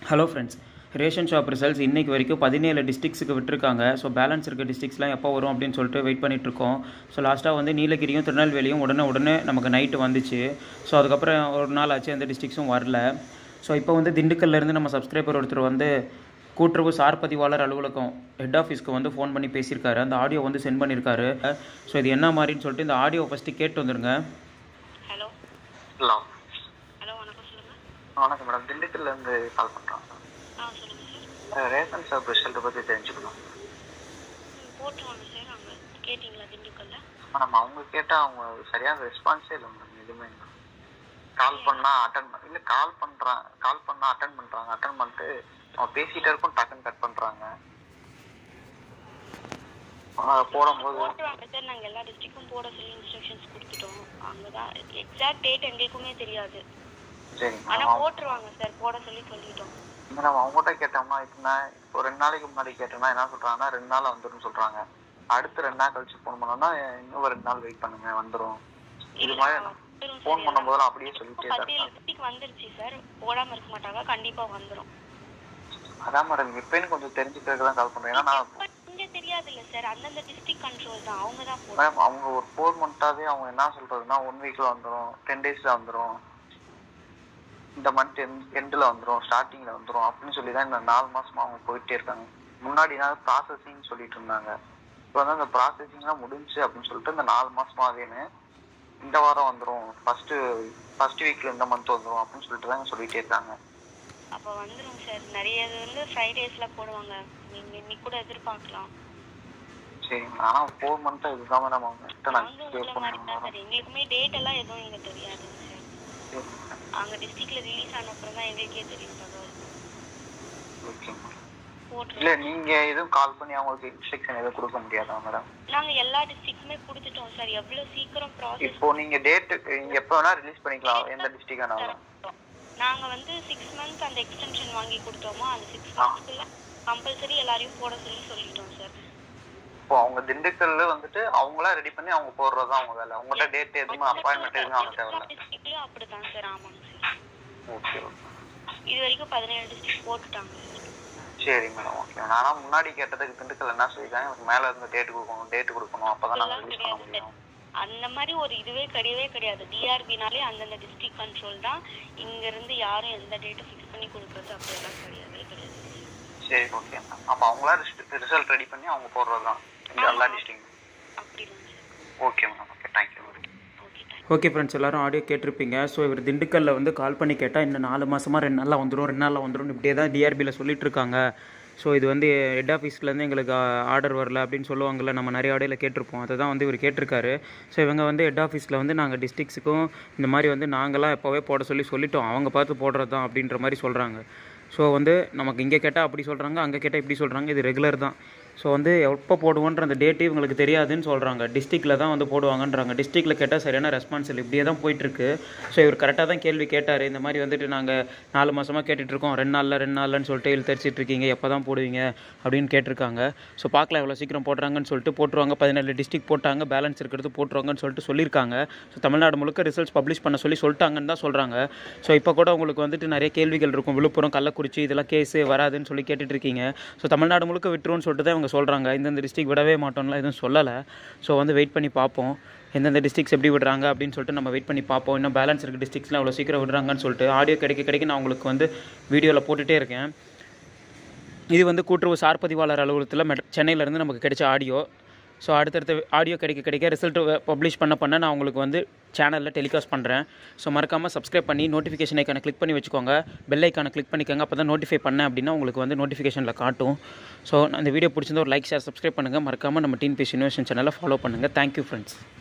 hello friends ration shop results இன்னைக்கு வரைக்கும் பதினேழு டிஸ்ட்ரிக்ஸுக்கு விட்டுருக்காங்க ஸோ பேலன்ஸ் இருக்க டிஸ்ட்ரிக்ஸ்லாம் எப்போ வரும் அப்படின்னு சொல்லிட்டு வெயிட் பண்ணிட்டு இருக்கோம் ஸோ லாஸ்ட்டாக வந்து நீலகிரியும் திருநெல்வேலியும் உடனே உடனே நமக்கு நைட்டு வந்துச்சு ஸோ அதுக்கப்புறம் ஒரு நாள் ஆச்சு எந்த டிஸ்ட்ரிக்ஸும் வரல ஸோ இப்போ வந்து திண்டுக்கல்ல இருந்து நம்ம சப்ஸ்கிரைபர் ஒருத்தர் வந்து கூட்டுறவு சார் பதிவாளர் அலுவலகம் ஹெட் ஆஃபீஸ்க்கு வந்து ஃபோன் பண்ணி பேசியிருக்காரு அந்த ஆடியோ வந்து சென்ட் பண்ணியிருக்காரு ஸோ இது என்ன மாதிரின்னு சொல்லிட்டு இந்த ஆடியோ ஃபஸ்ட்டு கேட்டு வந்துருங்க ஹலோ ஹலோ ஹலோ வணக்கம் சொல்லுங்க வணக்கம் மேடம் திண்டுக்கல்ல இருந்து கால் பண்றோம் ஆ சொல்லுங்க சார் அஹ் ரேஷன் ஷாப் ரிசல்ட்டை பத்தி தெரிஞ்சுக்கணும் ம், போட்டுருவாங்க சார் அங்கே கேட்டிங்களா திண்டுக்கல்ல மேடம் அவங்க கேட்டா அவங்க சரியான ரெஸ்பான்ஸே இல்லை மேடம் எதுவுமே கால் பண்ணா அட்டன் இல்ல கால் பண்றான் கால் பண்ணா அட்டன் பண்றாங்க அட்டன் பண்ணிட்டு அவன் பேசிட்டே இருக்கும் டக்குன்னு கட் பண்றாங்க அஹ் போடும்போது போட்டுருவாங்க சார் நாங்கள் எல்லா டிஸ்ட்ரிக்டும் போட சொல்லி இன்ஸ்ட்ரக்ஷன்ஸ் கொடுத்துட்டோம் அங்கே தான் எக்ஸாக்ட் டேட் எங்களுக்குமே தெரியாது சரிங்க ஆனால் மேடம் போட்டுருவாங்க சார் போட சொல்லி சொல்லிட்டோம் மேடம் அவங்ககிட்ட கேட்டோம்னா இப்போ நான் இப்போ ரெண்டு நாளைக்கு முன்னாடி கேட்டேன்னா என்ன சொல்றாங்கன்னா ரெண்டு நாள் வந்துடும் சொல்றாங்க அடுத்து ரெண்டு நாள் கழிச்சு ஃபோன் பண்ணோம்னா இன்னும் ஒரு ரெண்டு நாள் வெயிட் பண்ணுங்க வந்துடும் இது மாதிரி வந்துரும் ஃபோன் சார் பண்ணும்போதெல்லாம் அப்படியே சொல்லிட்டே தான் பதினேழு டிஸ்ட்ரிக் வந்துருச்சு சார் போடாமல் இருக்க மாட்டாங்க கண்டிப்பாக வந்துடும் அதான் மேடம் இப்பயும் கொஞ்சம் தெரிஞ்சுக்கிறதுக்கு தான் கால் பண்றேன் ஏன்னா நான் இங்கே தெரியாது இல்லை சார் அந்தந்த டிஸ்ட்ரிக்ட் கண்ட்ரோல் தான் அவங்க தான் போடுறாங்க மேம் அவங்க ஒரு ஃபோர் மந்த்தாவே அவங்க என்ன சொல்றதுன்னா ஒன் வீக்ல வந்துடும் டென் டேஸ்ல வந்துடும் இந்த மந்த் எண்ட்ல வந்துடும் ஸ்டார்டிங்ல வந்துடும் அப்படின்னு சொல்லி தான் இந்த நாலு மாசமா அவங்க போயிட்டே இருக்காங்க முன்னாடி நான் ப்ராசஸிங் சொல்லிட்டு இருந்தாங்க இப்போ வந்து அந்த ப்ராசஸிங்லாம் முடிஞ்சு அப்படின்னு சொல்லிட்டு இந்த நாலு மாசமாவேன்னு இந்த வாரம் வந்துடும் ஃபர்ஸ்ட் ஃபர்ஸ்ட் வீக்ல இந்த மந்த் வந்துடும் அப்படின்னு சொல்லிட்டு தான் சொல்லிட்டே இருக்காங்க அப்போ வந்துடும் சார் நிறைய இது வந்து ஃப்ரைடேஸில் போடுவாங்க நீங்கள் இன்னைக்கு கூட எதிர்பார்க்கலாம் சரி ஆனா ஃபோர் மந்த்தா இதுதான் மேடம் அவங்க கிட்ட நான் நாங்களும் பே உங்களை மாதிரி தான் பண்ணணும் சார் எங்களுக்குமே டேட் எல்லாம் எதுவும் இங்கே தெரியாதுங்க சார் அங்கே டிஸ்ட்ரிக்ட்ல ரிலீஸ் ஆன அப்புறம் தான் எங்களுக்கே தெரியும் தகவல் ஓகே மேடம் போட்டுருவோம் இல்ல நீங்க எதுவும் கால் பண்ணி அவங்களுக்கு இன்ஸ்ட்ரக்ஷன் எதுவும் கொடுக்க முடியாதா மேடம் நாங்க எல்லா டிஸ்ட்ரிக்ட்டுமே கொடுத்துட்டோம் சார் எவ்வளவு சீக்கிரம் ப்ராசஸ் இப்போ நீங்க டேட் நீங்க எப்ப வேணா ரிலீஸ் பண்ணிக்கலாம் எந்த டிஸ்ட்ரிக்ட் ஆனாலும் நாங்க வந்து சிக்ஸ் மந்த் அந்த எக்ஸ்டென்ஷன் வாங்கி கொடுத்தோமோ அந்த சிக்ஸ் மந்த்ஸ்க்குள்ள கம்பல்சரி எல்லாரையும் போட சொல்லி சொல்லிட்டோம் சார் இப்போ அவங்க திண்டுக்கல்ல வந்துட்டு அவங்களா ரெடி பண்ணி அவங்க போடுறது தான் அவங்க வேலை உங்கள்கிட்ட டேட் எதுவுமே அப்பாயின்மெண்ட் எதுவுமே அவங்க தேவையில்ல டிஸ்ட்ரிக்ட்லயும் அப்படிதான் சார் ஆமாங்க சார் ஓகே ஓகே இது வரைக்கும் பதினேழு டிஸ்ட்ரிக்ட் போட்டுட்டாங்க சார் சரி மேடம் ஓகே ஆனா முன்னாடி கேட்டதுக்கு திண்டுக்கல் என்ன சொல்லிருக்காங்க எனக்கு மேல இருந்து டேட் கொடுக்கணும் டேட் கொடுக்கணும் அப்பதான் நாங்க அதெல்லாம் ரிலீஸ் பண்ண கிடையாது முடியும் அந்த மாதிரி ஒரு இதுவே கிடையவே கிடையாது டிஆர்பினாலே அந்தந்த டிஸ்ட்ரிக்ட் கண்ட்ரோல் தான் இங்க இருந்து யாரும் எந்த டேட்டும் ஃபிக்ஸ் பண்ணி கொடுக்கறது அப்படியெல்லாம் கிடையவே கிடையாது சரி ஓகே அப்ப அவங்களா ரிசல்ட் ரெடி பண்ணி அவங்க போடுறது தான் இந்த எல்லா டிஸ்ட்ரிக்ட் அப்படிதான் sir okay madam okay thank you okay thank you okay friends எல்லாரும் ஆடியோ கேட்டிருப்பீங்க ஸோ இவர் திண்டுக்கல்ல வந்து கால் பண்ணி கேட்டால் இன்னும் நாலு மாசமா ரெண்டு நாளில் வந்துடும் ரெண்டு நாளில் வந்துடும் இப்படியே தான் டிஆர்பியில் சொல்லிட்டு இருக்காங்க ஸோ இது வந்து ஹெட் ஆஃபீஸ்லேருந்து எங்களுக்கு ஆர்டர் வரல அப்படின்னு சொல்லுவாங்கல்ல நம்ம நிறைய ஆடியோவில் கேட்டிருப்போம் அதை தான் வந்து இவர் கேட்டிருக்காரு ஸோ இவங்க வந்து ஹெட் ஆஃபீஸில் வந்து நாங்கள் டிஸ்ட்ரிக்ஸுக்கும் இந்த மாதிரி வந்து நாங்களாம் எப்போவே போட சொல்லி சொல்லிட்டோம் அவங்க பார்த்து போடுறது தான் அப்படின்ற மாதிரி சொல்கிறாங்க ஸோ வந்து நமக்கு இங்கே கேட்டால் அப்படி சொல்கிறாங்க அங்கே கேட்டால் இப்படி சொல்கிறாங்க இது ரெகுலர் தான் ஸோ வந்து எப்போ போடுவோன்ற அந்த டேட்டு இவங்களுக்கு தெரியாதுன்னு சொல்கிறாங்க டிஸ்ட்ரிக்டில் தான் வந்து போடுவாங்கன்றாங்க டிஸ்ட்ரிக்டில் கேட்டால் சரியான ரெஸ்பான்ஸ் இல்லை இப்படியே தான் போயிட்டுருக்கு ஸோ இவர் கரெக்டாக தான் கேள்வி கேட்டார் இந்த மாதிரி வந்துட்டு நாங்கள் நாலு மாதமாக கேட்டுட்ருக்கோம் ரெண்டு நாளில் ரெண்டு நாள்லன்னு சொல்லிட்டு இழுத்தரிச்சிட்டு இருக்கீங்க எப்போ தான் போடுவீங்க அப்படின்னு கேட்டிருக்காங்க ஸோ பார்க்கலாம் எவ்வளோ சீக்கிரம் போடுறாங்கன்னு சொல்லிட்டு போட்டுருவாங்க பதினேழு டிஸ்ட்ரிக்ட் போட்டாங்க பேலன்ஸ் இருக்கிறது போட்டுருவாங்கன்னு சொல்லிட்டு சொல்லியிருக்காங்க ஸோ தமிழ்நாடு முழுக்க ரிசல்ட்ஸ் பப்ளிஷ் பண்ண சொல்லி சொல்லிட்டாங்கன்னு தான் சொல்கிறாங்க ஸோ இப்போ கூட உங்களுக்கு வந்துட்டு நிறைய கேள்விகள் இருக்கும் விழுப்புரம் கள்ளக்குறிச்சி இதெல்லாம் கேஸு வராதுன்னு சொல்லி கேட்டுட்டு இருக்கீங்க ஸோ தமிழ்நாடு முழுக்க விட்டுருவோன்னு சொல்லிட்டு தான் இவங்க சொல்கிறாங்க இந்தந்த டிஸ்ட்ரிக்ட் விடவே மாட்டோம்லாம் எதுவும் சொல்லலை ஸோ வந்து வெயிட் பண்ணி பார்ப்போம் எந்தெந்த டிஸ்ட்ரிக்ஸ் எப்படி விடுறாங்க அப்படின்னு சொல்லிட்டு நம்ம வெயிட் பண்ணி பார்ப்போம் இன்னும் பேலன்ஸ் இருக்க டிஸ்ட்ரிக்ஸ்லாம் அவ்வளோ சீக்கிரம் விடுறாங்கன்னு சொல்லிட்டு ஆடியோ கிடைக்க கிடைக்க நான் உங்களுக்கு வந்து வீடியோவில் போட்டுகிட்டே இருக்கேன் இது வந்து கூட்டுறவு சார் பதிவாளர் அலுவலகத்தில் மெட் சென்னையிலேருந்து நமக்கு கிடைச்ச ஆடியோ ஸோ அடுத்தடுத்த ஆடியோ கிடைக்க கிடைக்க ரிசல்ட் பப்ளிஷ் பண்ண பண்ண நான் உங்களுக்கு வந்து சேனலில் டெலிகாஸ்ட் பண்ணுறேன் ஸோ மறக்காமல் சப்ஸ்கிரைப் பண்ணி நோட்டிஃபிகேஷன் ஐக்கானை கிளிக் பண்ணி வச்சுக்கோங்க பெல் ஐக்கானை கிளிக் பண்ணிக்கோங்க அப்போ தான் நோட்டிஃபை பண்ணேன் அப்படின்னா உங்களுக்கு வந்து நோட்டிஃபிகேஷனில் காட்டும் ஸோ அந்த வீடியோ பிடிச்சிருந்தா ஒரு லைக் ஷேர் சப்ஸ்கிரைப் பண்ணுங்கள் மறக்காமல் நம்ம டீன் பேஸ் யூனிவர்சன் சேனலை ஃபாலோ பண்ணுங்கள் தேங்க்யூ ஃப்ரெண்ட்ஸ்